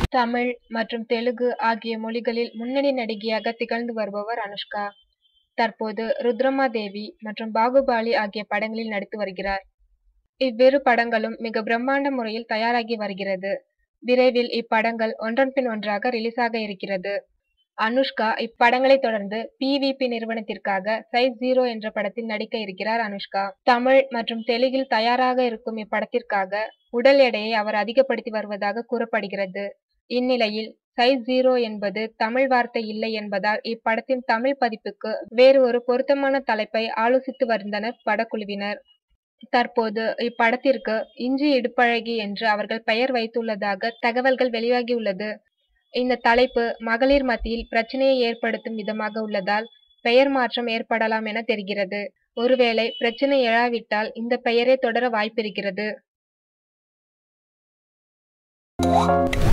தமிழ் மற்றும் தெலுங்கு ஆகிய மொழிகளில் முன்னணி நடிகையாக திகழ்ந்து வருபவர் அனுஷ்கா தற்போது ருத்ரமாதேவி மற்றும் பாகுபாலி ஆகிய படங்களில் நடித்து வருகிறார் இவ்விரு படங்களும் மிக பிரம்மாண்ட முறையில் தயாராகி வருகிறது விரைவில் இப்படங்கள் ஒன்றன் பின் ஒன்றாக ரிலீஸ் ஆக இருக்கிறது அனுஷ்கா இப்படங்களை தொடர்ந்து பிவிபி நிறுவனத்திற்காக சைஸ் ஜீரோ என்ற படத்தில் நடிக்க இருக்கிறார் அனுஷ்கா தமிழ் மற்றும் தெலுங்கில் தயாராக இருக்கும் இப்படத்திற்காக உடல் எடையை அவர் அதிகப்படுத்தி வருவதாக கூறப்படுகிறது இந்நிலையில் சைஸ் ஜீரோ என்பது தமிழ் வார்த்தை இல்லை என்பதால் இப்படத்தின் தமிழ் பதிப்புக்கு வேறு ஒரு பொருத்தமான தலைப்பை ஆலோசித்து வந்தனர் படக்குழுவினர் தற்போது இப்படத்திற்கு இஞ்சி இடுப்பழகி என்று அவர்கள் பெயர் வைத்துள்ளதாக தகவல்கள் வெளியாகியுள்ளது இந்த தலைப்பு மகளிர் மத்தியில் பிரச்சனையை ஏற்படுத்தும் விதமாக உள்ளதால் பெயர் மாற்றம் ஏற்படலாம் என தெரிகிறது ஒருவேளை பிரச்சனை எழாவிட்டால் இந்த பெயரே தொடர வாய்ப்பிருக்கிறது